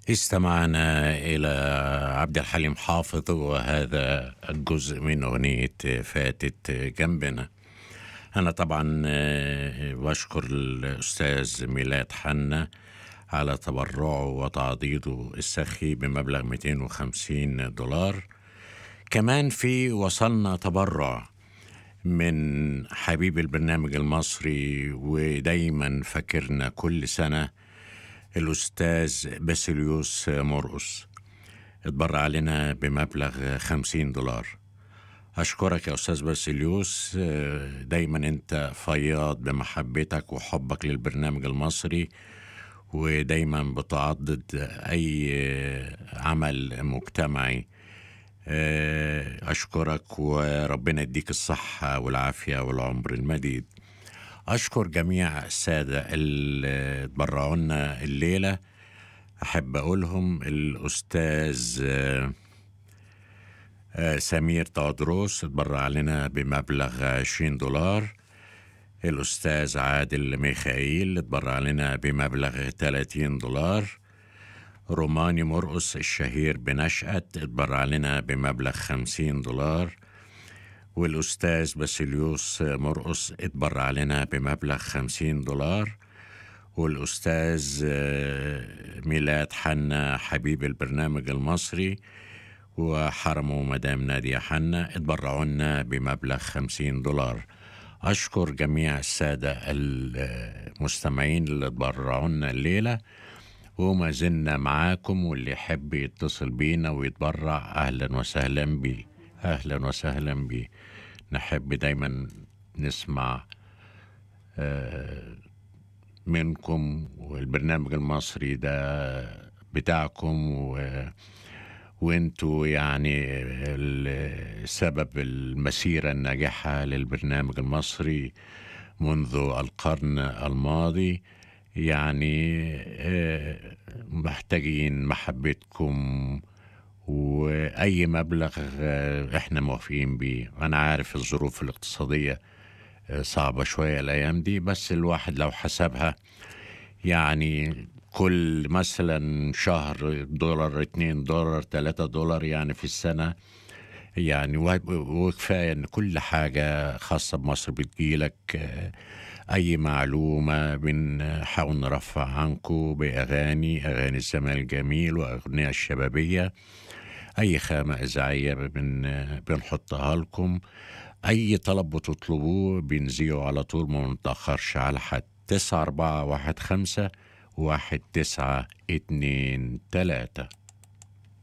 استمعنا إلى عبد الحليم حافظ وهذا الجزء من أغنية فاتت جنبنا أنا طبعا بشكر الأستاذ ميلاد حنا على تبرعه وتعضيده السخي بمبلغ 250 دولار كمان في وصلنا تبرع من حبيب البرنامج المصري ودايما فاكرنا كل سنة الأستاذ باسيليوس مرقص اتبرع علينا بمبلغ خمسين دولار أشكرك يا أستاذ باسيليوس دايما أنت فياض بمحبتك وحبك للبرنامج المصري ودايما بتعضد أي عمل مجتمعي أشكرك وربنا يديك الصحة والعافية والعمر المديد أشكر جميع السادة اللي تبرعوا لنا الليلة أحب أقولهم الأستاذ سمير تودروس اتبرع لنا بمبلغ 20 دولار الأستاذ عادل ميخائيل اتبرع لنا بمبلغ 30 دولار روماني مرقص الشهير بنشأت اتبرع لنا بمبلغ 50 دولار والأستاذ باسيليوس مرقص اتبرع لنا بمبلغ خمسين دولار والأستاذ ميلاد حنا حبيب البرنامج المصري وحرمه مدام نادية حنا اتبرعوا لنا بمبلغ خمسين دولار أشكر جميع السادة المستمعين اللي اتبرعوا لنا الليلة وما زلنا معاكم واللي يحب يتصل بينا ويتبرع أهلا وسهلا بيه أهلا وسهلا بيه نحب دايما نسمع منكم والبرنامج المصري ده بتاعكم و وانتوا يعني سبب المسيرة الناجحة للبرنامج المصري منذ القرن الماضي يعني محتاجين محبتكم واي مبلغ احنا موافقين بيه انا عارف الظروف الاقتصاديه صعبه شويه الايام دي بس الواحد لو حسبها يعني كل مثلا شهر دولار اتنين دولار تلاتة دولار يعني في السنة يعني وكفاية ان كل حاجة خاصة بمصر بتجيلك اي معلومة بنحاول نرفع عنكم باغاني اغاني الزمان الجميل واغنية الشبابية اي خامة اذاعية بن بنحطها لكم اي طلب بتطلبوه بنذيعه على طول ما نتأخرش على حد تسعة أربعة واحد خمسة واحد تسعة اتنين تلاتة